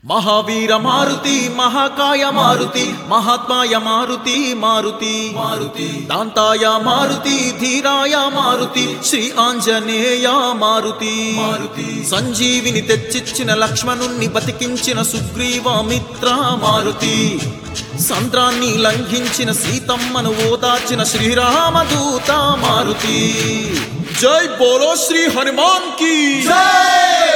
మహావీర మారుతి మహాకాయ మారుతి మహాత్మాయ మారుతి మారుతి మారుతి దాంతాయ మారుతి ధీరాయ మారుతి శ్రీ ఆంజనేయ మారుతి మారుతి సంజీవిని తెచ్చిచ్చిన లక్ష్మణుణ్ణి బతికించిన సుగ్రీవామిత్ర మారుతి సంద్రాన్ని లంఘించిన సీతమ్మను ఓదార్చిన శ్రీరామదూత మారుతి జై బోలో శ్రీ హనుమాన్ కి జై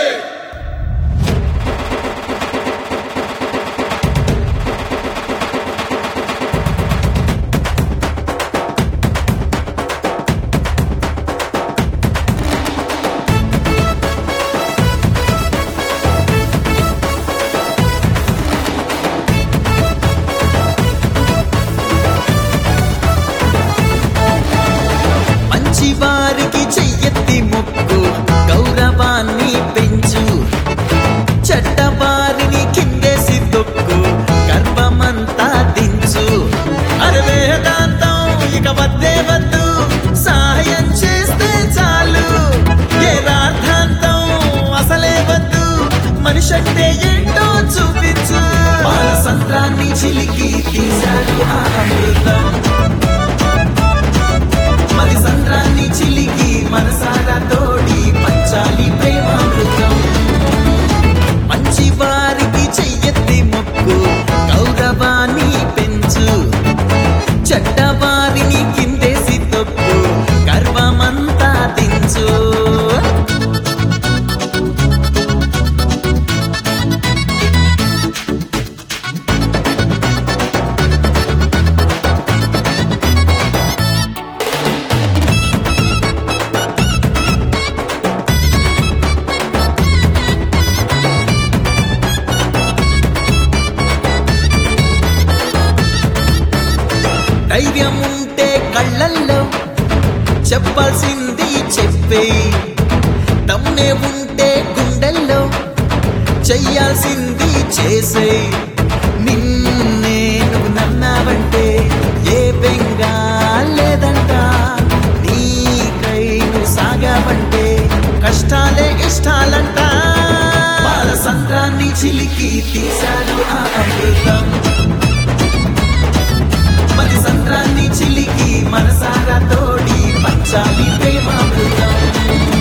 మంచి వారికి చెయ్యెత్తి మొక్కు గౌరవాన్ని పెంచు చెడ్డవారిని కిందేసి తొక్కు గర్వమంతా దించు అరే వేదాంతం ఇక వద్దే వద్దు సహాయం చేస్తే చాలు ఏ రార్థాంతం అసలే వద్దు మనిషంటే ఏంటో చూపించు బాల సంత్రాన్ని చిలికి తీశాడు ఆ అమృతం మరి సంద్రాన్ని చిలికి మనసారా తోడి పంచాలి ప్రేమామృతం మంచి వారికి చెయ్యెత్తి మొక్కు గౌరవాన్ని పెంచు చెడ్డవారిని కిందేసి తొక్కు గర్వమంతా దించు ధైర్యం ఉంటే కళ్ళల్లో చెప్పాల్సింది చెప్పే తమ్నే ఉంటే గుండెల్లో చెయ్యాల్సింది చేసే నిన్నే నువ్వు నన్నావంటే ఏ బెంగ లేదంట నీకై నువ్వు సాగావంటే కష్టాలే ఇష్టాలంట బాల సంద్రాన్ని చిలికి తీశాడు ఆ అమృతం మరి సంద్రాన్ని చిలికి మనసారా తోడి పంచాలి ప్రేమామృతం